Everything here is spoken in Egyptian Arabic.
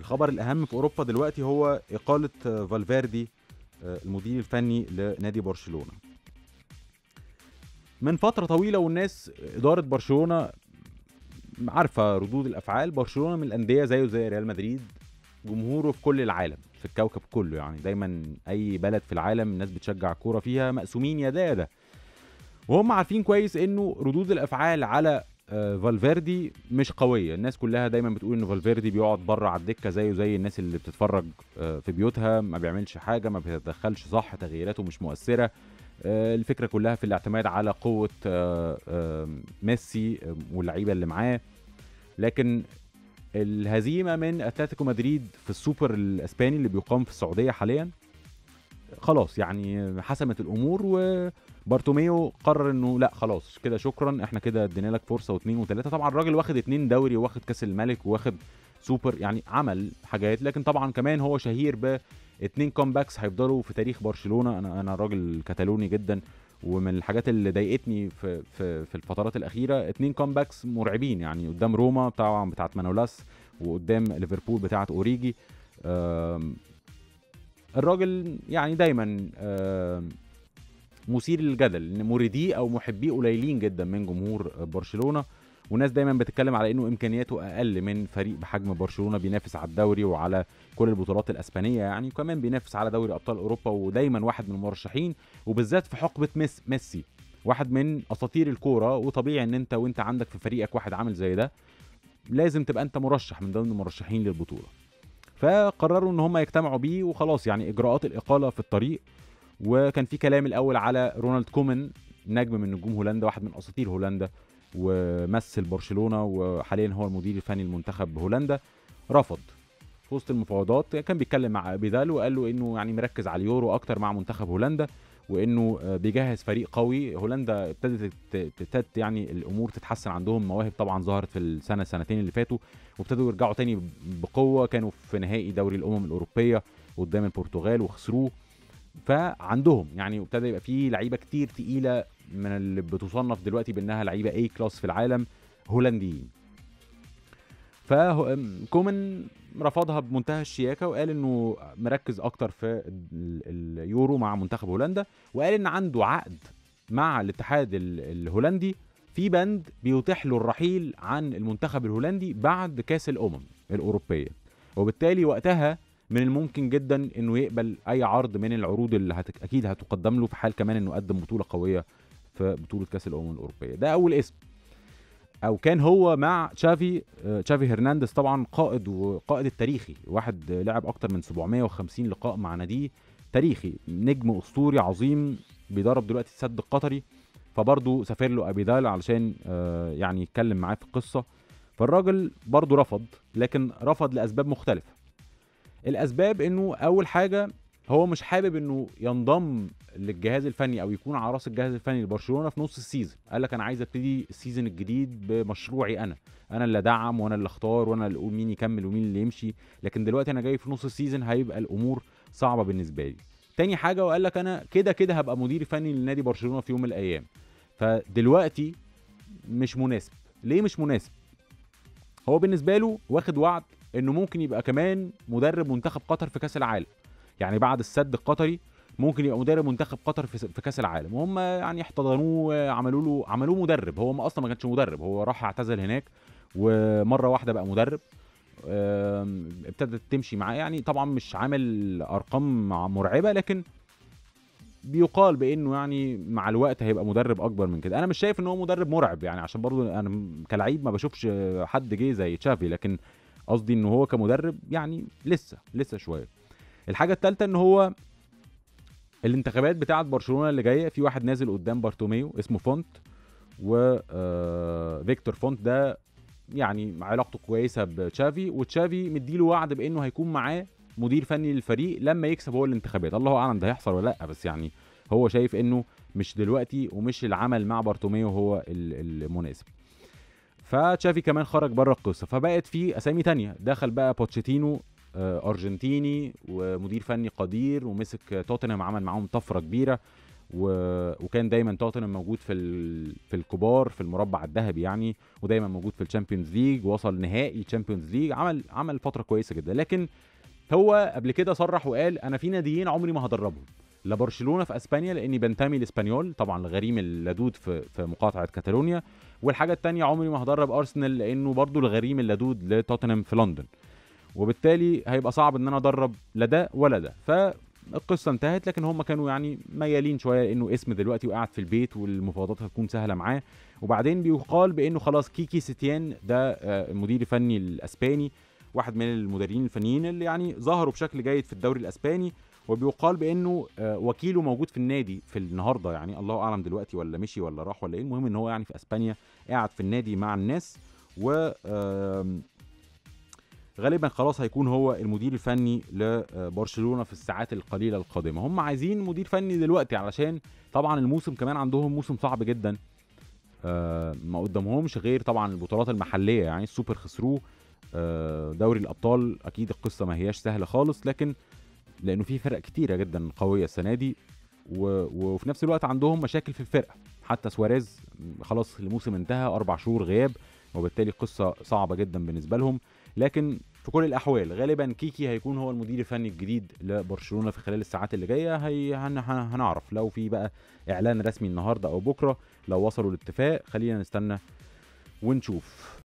الخبر الاهم في اوروبا دلوقتي هو اقاله آه، فالفيردي آه، المدير الفني لنادي برشلونه من فتره طويله والناس اداره برشلونه عارفه ردود الافعال برشلونه من الانديه زيه زي ريال مدريد جمهوره في كل العالم في الكوكب كله يعني دايما اي بلد في العالم الناس بتشجع كوره فيها مقسومين يا ده يا ده وهم عارفين كويس انه ردود الافعال على آه، فالفيردي مش قويه الناس كلها دايما بتقول ان فالفيردي بيقعد بره على الدكه زيه زي الناس اللي بتتفرج آه، في بيوتها ما بيعملش حاجه ما بيتدخلش صح تغييراته مش مؤثره آه، الفكره كلها في الاعتماد على قوه آه، آه، ميسي آه، واللعيبه اللي معاه لكن الهزيمه من اتلتيكو مدريد في السوبر الاسباني اللي بيقام في السعوديه حاليا خلاص يعني حسمت الامور وبارتوميو قرر انه لا خلاص كده شكرا احنا كده ادينا لك فرصه واثنين وثلاثه طبعا الراجل واخد اتنين دوري واخد كاس الملك واخد سوبر يعني عمل حاجات لكن طبعا كمان هو شهير باتنين كومباكس هيفضلوا في تاريخ برشلونه انا انا راجل كتالوني جدا ومن الحاجات اللي ضايقتني في في في الفترات الاخيره اتنين كومباكس مرعبين يعني قدام روما طبعا بتاعت مانولاس وقدام ليفربول بتاعت اوريجي آم، الراجل يعني دايما آم، مثير للجدل ان مريديه او محبيه قليلين جدا من جمهور برشلونه والناس دايما بتتكلم على انه امكانياته اقل من فريق بحجم برشلونه بينافس على الدوري وعلى كل البطولات الاسبانيه يعني وكمان بينافس على دوري ابطال اوروبا ودايما واحد من المرشحين وبالذات في حقبه ميس ميسي واحد من اساطير الكوره وطبيعي ان انت وانت عندك في فريقك واحد عامل زي ده لازم تبقى انت مرشح من ضمن المرشحين للبطوله فقرروا ان هم يجتمعوا بيه وخلاص يعني اجراءات الاقاله في الطريق وكان في كلام الاول على رونالد كومان نجم من نجوم هولندا واحد من اساطير هولندا ومثل برشلونه وحاليا هو المدير الفني المنتخب هولندا رفض في وسط المفاوضات كان بيتكلم مع بيدال وقال له انه يعني مركز على اليورو اكتر مع منتخب هولندا وانه آه، بيجهز فريق قوي هولندا ابتدت تت- ابتدت يعني الامور تتحسن عندهم مواهب طبعا ظهرت في السنه سنتين اللي فاتوا وابتدوا يرجعوا تاني بقوه كانوا في نهائي دوري الامم الاوروبيه قدام البرتغال وخسروه فعندهم يعني ابتدى يبقى في لعيبه كتير تقيله من اللي بتصنف دلوقتي بانها لعيبه اي كلاس في العالم هولنديين فكومن رفضها بمنتهى الشياكه وقال انه مركز اكتر في ال- اليورو مع منتخب هولندا وقال ان عنده عقد مع الاتحاد ال- الهولندي في بند بيتيح له الرحيل عن المنتخب الهولندي بعد كاس الامم الاوروبيه وبالتالي وقتها من الممكن جدا انه يقبل اي عرض من العروض اللي هتك... اكيد هتقدم له في حال كمان انه قدم بطوله قويه في بطوله كاس الامم الاوروبيه ده اول اسم او كان هو مع تشافي آه، تشافي هرنانديز طبعا قائد وقائد التاريخي واحد آه، لعب اكتر من 750 لقاء مع ناديه تاريخي نجم اسطوري عظيم بيدرب دلوقتي السد القطري فبرضه سافر له ابيدال علشان آه، يعني يتكلم معاه في القصه فالراجل برضه رفض لكن رفض لاسباب مختلفه الاسباب انه اول حاجه هو مش حابب انه ينضم للجهاز الفني او يكون على راس الجهاز الفني لبرشلونه في نص السيزون قال لك انا عايز ابتدي السيزون الجديد بمشروعي انا انا اللي ادعم وانا اللي اختار وانا اللي اقول مين يكمل ومين اللي يمشي لكن دلوقتي انا جاي في نص السيزون هيبقى الامور صعبه بالنسبه لي تاني حاجه وقال لك انا كده كده هبقى مدير فني لنادي برشلونه في يوم من الايام فدلوقتي مش مناسب ليه مش مناسب هو بالنسبه له واخد وعد انه ممكن يبقى كمان مدرب منتخب قطر في كاس العالم يعني بعد السد القطري ممكن يبقى مدرب منتخب قطر في في كاس العالم وهم يعني احتضنوه عملوا له عملوه مدرب هو ما اصلا ما كانش مدرب هو راح اعتزل هناك ومره واحده بقى مدرب آم، ابتدت تمشي معاه يعني طبعا مش عامل ارقام مرعبه لكن بيقال بانه يعني مع الوقت هيبقى مدرب اكبر من كده انا مش شايف ان هو مدرب مرعب يعني عشان برضو انا كلعيب ما بشوفش حد جه زي تشافي لكن قصدي ان هو كمدرب يعني لسه لسه شويه الحاجه الثالثه ان هو الانتخابات بتاعه برشلونه اللي جايه في واحد نازل قدام بارتوميو اسمه فونت و آه، فيكتور فونت ده يعني علاقته كويسه بتشافي وتشافي مديله وعد بانه هيكون معاه مدير فني للفريق لما يكسب هو الانتخابات الله اعلم ده هيحصل ولا لا بس يعني هو شايف انه مش دلوقتي ومش العمل مع بارتوميو هو ال- المناسب فتشافي كمان خرج بره القصه فبقت في اسامي تانية دخل بقى بوتشيتينو آه، ارجنتيني ومدير فني قدير ومسك توتنهام عمل معاهم طفره كبيره و... وكان دايما توتنهام موجود في ال... في الكبار في المربع الذهبي يعني ودايما موجود في الشامبيونز ليج وصل نهائي الشامبيونز ليج عمل عمل فتره كويسه جدا لكن هو قبل كده صرح وقال انا في ناديين عمري ما هدربهم لا برشلونه في اسبانيا لاني بنتمي لاسبانيول طبعا الغريم اللدود في في مقاطعه كاتالونيا والحاجه الثانيه عمري ما هدرب ارسنال لانه برضو الغريم اللدود لتوتنهام في لندن وبالتالي هيبقى صعب ان انا ادرب لا ده ولا ده فالقصه انتهت لكن هم كانوا يعني ميالين شويه لانه اسم دلوقتي وقاعد في البيت والمفاوضات هتكون سهله معاه وبعدين بيقال بانه خلاص كيكي ستيان ده آه، المدير الفني الاسباني واحد من المدربين الفنيين اللي يعني ظهروا بشكل جيد في الدوري الاسباني وبيقال بانه آه، وكيله موجود في النادي في النهارده يعني الله اعلم دلوقتي ولا مشي ولا راح ولا ايه المهم ان هو يعني في اسبانيا قاعد في النادي مع الناس و آم، غالبا خلاص هيكون هو المدير الفني لبرشلونه في الساعات القليله القادمه هم عايزين مدير فني دلوقتي علشان طبعا الموسم كمان عندهم موسم صعب جدا آه، ما قدامهمش غير طبعا البطولات المحليه يعني السوبر خسروه آه، دوري الابطال اكيد القصه ما هياش سهله خالص لكن لانه في فرق كتيره جدا قويه السنه دي و... وفي نفس الوقت عندهم مشاكل في الفرقه حتى سواريز خلاص الموسم انتهى اربع شهور غياب وبالتالي قصه صعبه جدا بالنسبه لهم لكن في كل الاحوال غالبا كيكي هيكون هو المدير الفني الجديد لبرشلونه في خلال الساعات اللي جايه هي هن... هن... هنعرف لو في بقى اعلان رسمي النهارده او بكره لو وصلوا لاتفاق خلينا نستنى ونشوف